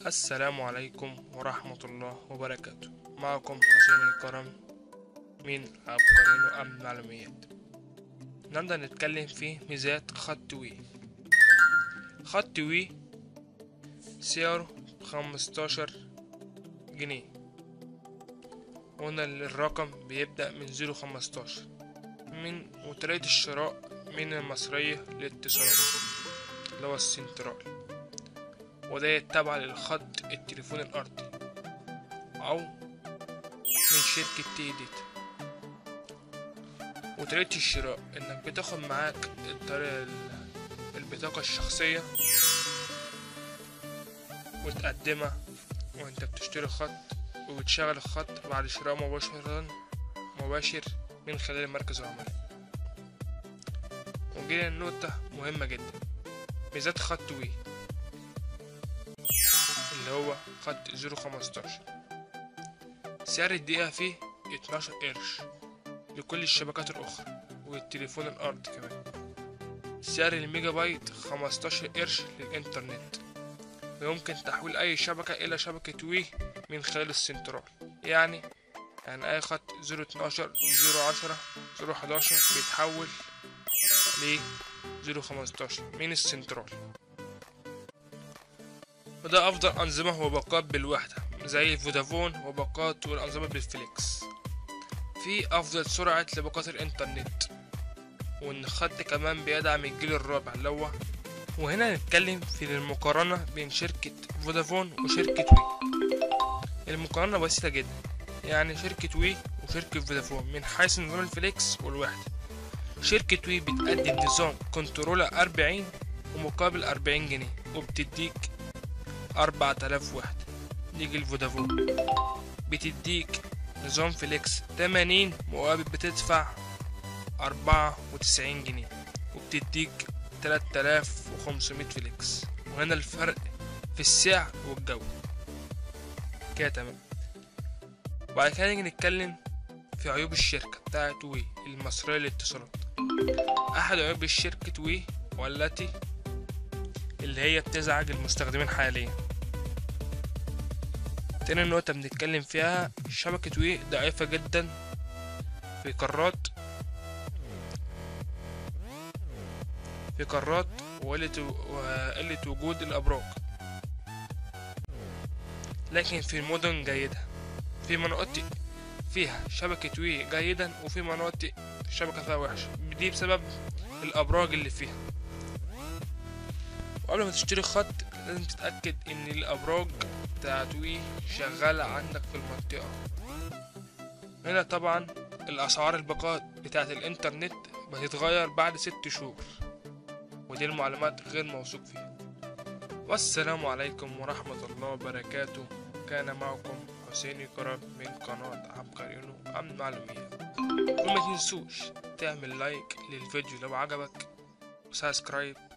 السلام عليكم ورحمة الله وبركاته معكم حسين الكرم من عبقرين وأمن معلومات النهاردة هنتكلم في ميزات خط وي خط وي سعره خمستاشر جنيه وهنا الرقم بيبدأ من زيرو خمستاشر من وطريقة الشراء من المصرية للاتصالات اللي هو السنترال وده تابع للخط التليفون الأرضي أو من شركة تيديت وطريقة الشراء إنك بتاخد معاك الطريقة البطاقة الشخصية وتقدمها وانت بتشتري خط وبتشغل الخط بعد شراء مباشرة مباشر من خلال مركز العملاء وجينا النقطة مهمة جدا ميزات خط وي اللي هو خط زيرو خمستاشر سعر الدقيقة فيه اتناشر قرش لكل الشبكات الأخرى والتليفون الأرضي كمان سعر الميجا بايت خمستاشر قرش للإنترنت ويمكن تحويل أي شبكة إلى شبكة وي من خلال السنترال يعني يعني أي خط زيرو اتناشر زيرو عشرة زيرو حداشر بيتحول ل زيرو خمستاشر من السنترال وده أفضل أنظمة وباقات بالوحدة زي فودافون وباقات والأنظمة بالفليكس في أفضل سرعة لباقات الإنترنت وإن الخط كمان بيدعم الجيل الرابع اللي هو وهنا هنتكلم في المقارنة بين شركة فودافون وشركة وي المقارنة بسيطة جدا يعني شركة وي وشركة فودافون من حيث نظام الفليكس والوحدة شركة وي بتقدم نظام كنترولر أربعين ومقابل أربعين جنيه وبتديك أربعة آلاف وحدة نيجي الفودافون بتديك نظام فليكس تمانين مقابل بتدفع أربعة وتسعين جنيه وبتديك تلات آلاف وخمسمية فليكس وهنا الفرق في السعر والجودة كده تمام وبعد كده نيجي نتكلم في عيوب الشركة بتاعت وي المصرية للاتصالات أحد عيوب الشركة وي والتي اللي هي بتزعج المستخدمين حاليا تاني نقطة بنتكلم فيها شبكة وي ضعيفة جدا في قارات في قارات وقلة وقلة وجود الأبراج لكن في المدن جيدة في مناطق فيها شبكة وي جيدا وفي مناطق الشبكة فيها وحشة دي بسبب الأبراج اللي فيها وقبل ما تشتري خط لازم تتأكد إن الأبراج بتاعت وي شغالة عندك في المنطقة هنا طبعا الأسعار الباقات بتاعت الإنترنت بتتغير بعد ست شهور ودي المعلومات غير موثوق فيها والسلام عليكم ورحمة الله وبركاته كان معكم حسين كرم من قناة عبقريون أمن معلوميات وما تنسوش تعمل لايك للفيديو لو عجبك وسبسكرايب